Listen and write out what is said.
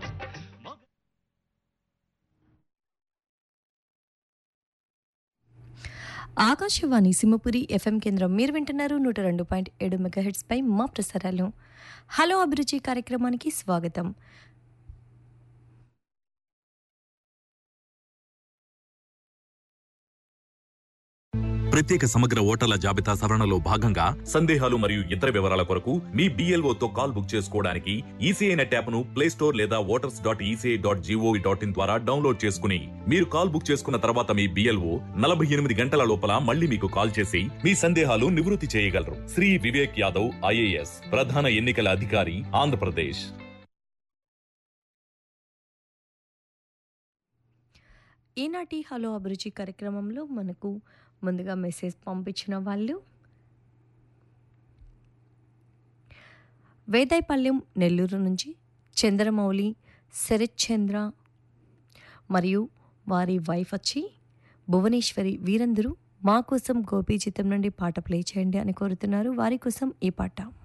Akashvani Simhapuri FM కేంద్రం మీరు వింటున్నారు నూట రెండు పాయింట్ ఏడు మెగాహెడ్స్ పై మా ప్రసారాలు హలో అభిరుచి కార్యక్రమానికి స్వాగతం ప్రత్యేక సమగ్ర ఓటర్ల జాబితా సవరణలో భాగంగా సందేహాలు మరియు ఇతర వివరాల కొరకు మీ BLO తో కాల్ బుక్ చేసుకోవడానికి ఈసీఐ నెట్ యాప్ ను ప్లే స్టోర్ లేదా voters dot ECI dot gov dot in ద్వారా డౌన్లోడ్ చేసుకుని మీరు కాల్ బుక్ చేసుకున్న తర్వాత మీ బిఎల్ఓ నలభై ఎనిమిది గంటల లోపల మళ్ళీ మీకు కాల్ చేసి మీ సందేహాలు నివృత్తి చేయగలరు శ్రీ వివేక్ యాదవ్ ఐఏఎస్ ప్రధాన ఎన్నికల అధికారి ఆంధ్రప్రదేశ్ ఈనాటి హలో అభిరుచి కార్యక్రమంలో మనకు ముందుగా మెసేజ్ పంపించిన వాళ్ళు వేదాయపాళ్యం నెల్లూరు నుంచి చంద్రమౌళి శరత్ చంద్ర మరియు వారి వైఫ్ వచ్చి భువనేశ్వరి వీరందరూ మా కోసం గోపీ చిత్రం నుండి పాట ప్లే చేయండి అని కోరుతున్నారు వారి కోసం ఈ పాట